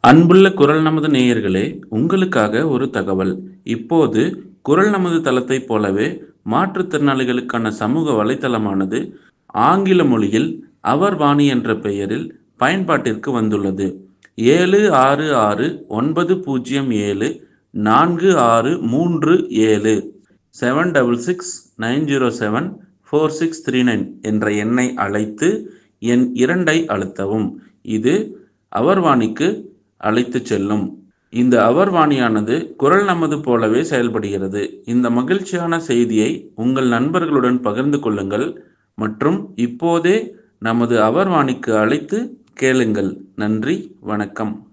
அன்புள்ள குரல் நமது நேயர்களே உங்களுக்காக ஒரு தகவல் இப்போது குரல் நமது தளத்தைப் போலவே மாற்றுத்திறனாளிகளுக்கான சமூக வலைத்தளமானது ஆங்கில மொழியில் அவர் வாணி என்ற பெயரில் பயன்பாட்டிற்கு வந்துள்ளது ஏழு ஆறு ஆறு ஒன்பது பூஜ்ஜியம் ஏழு நான்கு ஆறு மூன்று ஏழு seven double six nine zero seven four six three nine என்ற எண்ணை அழைத்து எண் இரண்டை அழுத்தவும் இது அவர்வாணிக்கு அழைத்து செல்லும் இந்த அவர்வாணியானது குரல் நமது போலவே செயல்படுகிறது இந்த மகிழ்ச்சியான செய்தியை உங்கள் நண்பர்களுடன் பகிர்ந்து கொள்ளுங்கள் மற்றும் இப்போதே நமது அவர்வாணிக்கு அழைத்து கேளுங்கள் நன்றி வணக்கம்